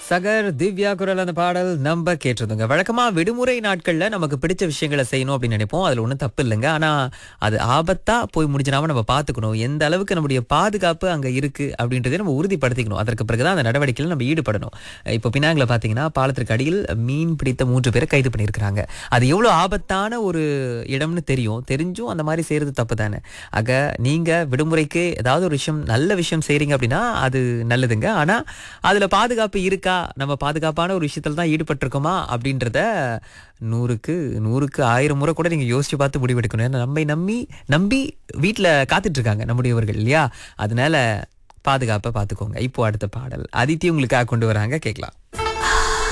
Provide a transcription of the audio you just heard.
சகர் திவ்யா குரல் அந்த பாடல் நம்ம கேட்டிருந்தோங்க வழக்கமா விடுமுறை நாட்கள்ல நமக்கு பிடிச்ச விஷயங்களை செய்யணும் அப்படின்னு நினைப்போம் அதுல ஒன்றும் தப்பு இல்லைங்க ஆனா அது ஆபத்தா போய் முடிஞ்சிடாம நம்ம பார்த்துக்கணும் எந்த அளவுக்கு நம்முடைய பாதுகாப்பு அங்க இருக்கு அப்படின்றதை நம்ம உறுதிப்படுத்திக்கணும் அதற்கு பிறகுதான் அந்த நடவடிக்கையில் நம்ம ஈடுபடணும் இப்போ பினாங்கில் பார்த்தீங்கன்னா பாலத்திற்கு அடியில் மீன் பிடித்த மூன்று பேரை கைது பண்ணியிருக்கிறாங்க அது எவ்வளவு ஆபத்தான ஒரு இடம்னு தெரியும் தெரிஞ்சும் அந்த மாதிரி செய்யறது தப்பு தானே ஆக நீங்க விடுமுறைக்கு ஏதாவது ஒரு விஷயம் நல்ல விஷயம் செய்றீங்க அப்படின்னா அது நல்லதுங்க ஆனா அதுல பாதுகாப்பு இருக்கா நம்ம பாதுகாப்பான ஒரு விஷயத்துல தான் ஈடுபட்டிருக்கோமா அப்படின்றத நூறுக்கு நூறுக்கு ஆயிரம் முறை கூட நீங்க யோசிச்சு பார்த்து முடிவெடுக்கணும் ஏன்னா நம்மை நம்பி நம்பி வீட்டில் காத்துட்டு இருக்காங்க நம்முடையவர்கள் இல்லையா அதனால பாதுகாப்பை பார்த்துக்கோங்க இப்போ அடுத்த பாடல் அதித்தி உங்களுக்காக கொண்டு வராங்க கேட்கலாம்